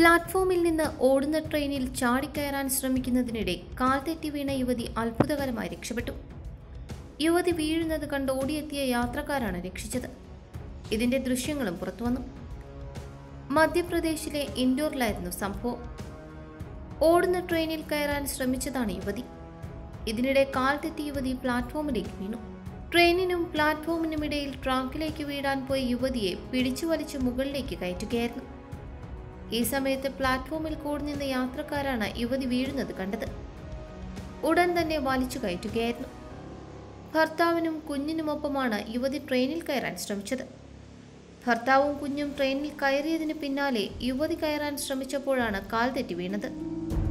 പ്ലാറ്റ്ഫോമിൽ നിന്ന് ഓടുന്ന ട്രെയിനിൽ ചാടിക്കയറാൻ ശ്രമിക്കുന്നതിനിടെ കാൽ തെറ്റി വീണ യുവതി അത്ഭുതകരമായി രക്ഷപ്പെട്ടു യുവതി വീഴുന്നത് കണ്ട് ഓടിയെത്തിയ യാത്രക്കാരാണ് രക്ഷിച്ചത് ഇതിന്റെ ദൃശ്യങ്ങളും പുറത്തുവന്നു മധ്യപ്രദേശിലെ ഇൻഡോറിലായിരുന്നു സംഭവം ഓടുന്ന ട്രെയിനിൽ കയറാൻ ശ്രമിച്ചതാണ് യുവതി ഇതിനിടെ കാൽ തെറ്റി യുവതി പ്ലാറ്റ്ഫോമിലേക്ക് വീണു ട്രെയിനിനും പ്ലാറ്റ്ഫോമിനും ഇടയിൽ ട്രാക്കിലേക്ക് വീഴാൻ പോയ യുവതിയെ പിടിച്ചു വലിച്ച് മുകളിലേക്ക് കയറ്റുകയായിരുന്നു ഈ സമയത്ത് പ്ലാറ്റ്ഫോമിൽ കൂടി നിന്ന യാത്രക്കാരാണ് യുവതി വീഴുന്നത് കണ്ടത് ഉടൻ തന്നെ വലിച്ചു കയറ്റുകയായിരുന്നു ഭർത്താവിനും കുഞ്ഞിനുമൊപ്പമാണ് യുവതി ട്രെയിനിൽ കയറാൻ ശ്രമിച്ചത് ഭർത്താവും കുഞ്ഞും ട്രെയിനിൽ കയറിയതിന് പിന്നാലെ യുവതി കയറാൻ ശ്രമിച്ചപ്പോഴാണ് കാൽ തെറ്റി വീണത്